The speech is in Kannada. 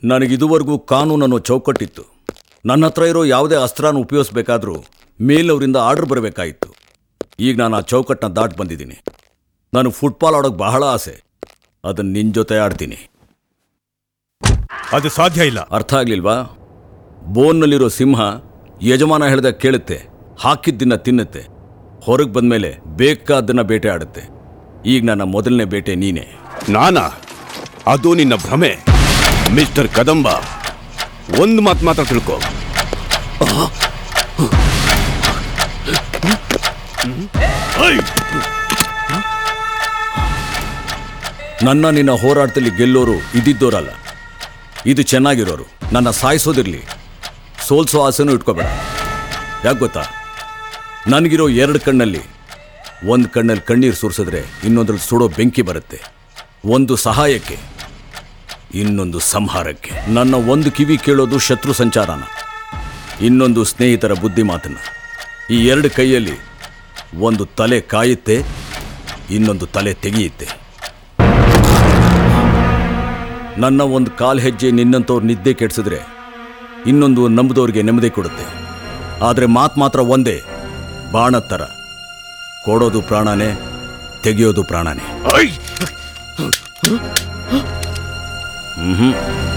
ನನಗಿದುವರೆಗೂ ಕಾನೂನು ಅನ್ನೋ ಚೌಕಟ್ಟಿತ್ತು ನನ್ನ ಹತ್ರ ಇರೋ ಯಾವುದೇ ಅಸ್ತ್ರನ ಉಪಯೋಗಿಸ್ಬೇಕಾದ್ರೂ ಮೇಲವರಿಂದ ಆರ್ಡರ್ ಬರಬೇಕಾಯಿತು ಈಗ ನಾನು ಆ ಚೌಕಟ್ಟನ್ನ ದಾಟ್ ಬಂದಿದ್ದೀನಿ ನಾನು ಫುಟ್ಬಾಲ್ ಆಡೋಕೆ ಬಹಳ ಆಸೆ ಅದನ್ನ ನಿನ್ನ ಜೊತೆ ಆಡ್ತೀನಿ ಅದು ಸಾಧ್ಯ ಇಲ್ಲ ಅರ್ಥ ಆಗ್ಲಿಲ್ವಾ ಬೋನ್ನಲ್ಲಿರೋ ಸಿಂಹ ಯಜಮಾನ ಹೇಳ್ದ ಕೇಳುತ್ತೆ ಹಾಕಿದ್ದನ್ನ ತಿನ್ನುತ್ತೆ ಹೊರಗೆ ಬಂದ್ಮೇಲೆ ಬೇಕಾದ್ದನ್ನ ಬೇಟೆ ಆಡುತ್ತೆ ಈಗ ನನ್ನ ಮೊದಲನೇ ಬೇಟೆ ನೀನೇ ನಾನಾ ಅದು ನಿನ್ನ ಭ್ರಮೆ ಮಿಸ್ಟರ್ ಕದಂಬ ಒಂದು ಮಾತು ಮಾತ್ರ ತಿಳ್ಕೊ ನನ್ನ ನಿನ್ನ ಹೋರಾಟದಲ್ಲಿ ಗೆಲ್ಲೋರು ಇದ್ದಿದ್ದೋರಲ್ಲ ಇದು ಚೆನ್ನಾಗಿರೋರು ನನ್ನ ಸಾಯಿಸೋದಿರ್ಲಿ ಸೋಲ್ಸೋ ಆಸೆನೂ ಇಟ್ಕೋಬೇಡ ಯಾಕೆ ಗೊತ್ತಾ ನನಗಿರೋ ಎರಡು ಕಣ್ಣಲ್ಲಿ ಒಂದು ಕಣ್ಣಲ್ಲಿ ಕಣ್ಣೀರು ಸುರಿಸಿದ್ರೆ ಇನ್ನೊಂದ್ರಲ್ಲಿ ಸುಡೋ ಬೆಂಕಿ ಬರುತ್ತೆ ಒಂದು ಸಹಾಯಕ್ಕೆ ಇನ್ನೊಂದು ಸಂಹಾರಕ್ಕೆ ನನ್ನ ಒಂದು ಕಿವಿ ಕೇಳೋದು ಶತ್ರು ಸಂಚಾರನ ಇನ್ನೊಂದು ಸ್ನೇಹಿತರ ಬುದ್ಧಿ ಮಾತನ್ನ ಈ ಎರಡು ಕೈಯಲ್ಲಿ ಒಂದು ತಲೆ ಕಾಯುತ್ತೆ ಇನ್ನೊಂದು ತಲೆ ತೆಗೆಯುತ್ತೆ ನನ್ನ ಒಂದು ಕಾಲ್ ಹೆಜ್ಜೆ ನಿನ್ನಂಥವ್ರು ನಿದ್ದೆ ಕೆಡಿಸಿದ್ರೆ ಇನ್ನೊಂದು ನಂಬದವ್ರಿಗೆ ನೆಮ್ಮದಿ ಕೊಡುತ್ತೆ ಆದರೆ ಮಾತು ಮಾತ್ರ ಒಂದೇ ಬಾಣದ ಥರ ಕೊಡೋದು ಪ್ರಾಣನೇ ತೆಗೆಯೋದು ಪ್ರಾಣನೇ ಐ! ಮ್ಹೂ.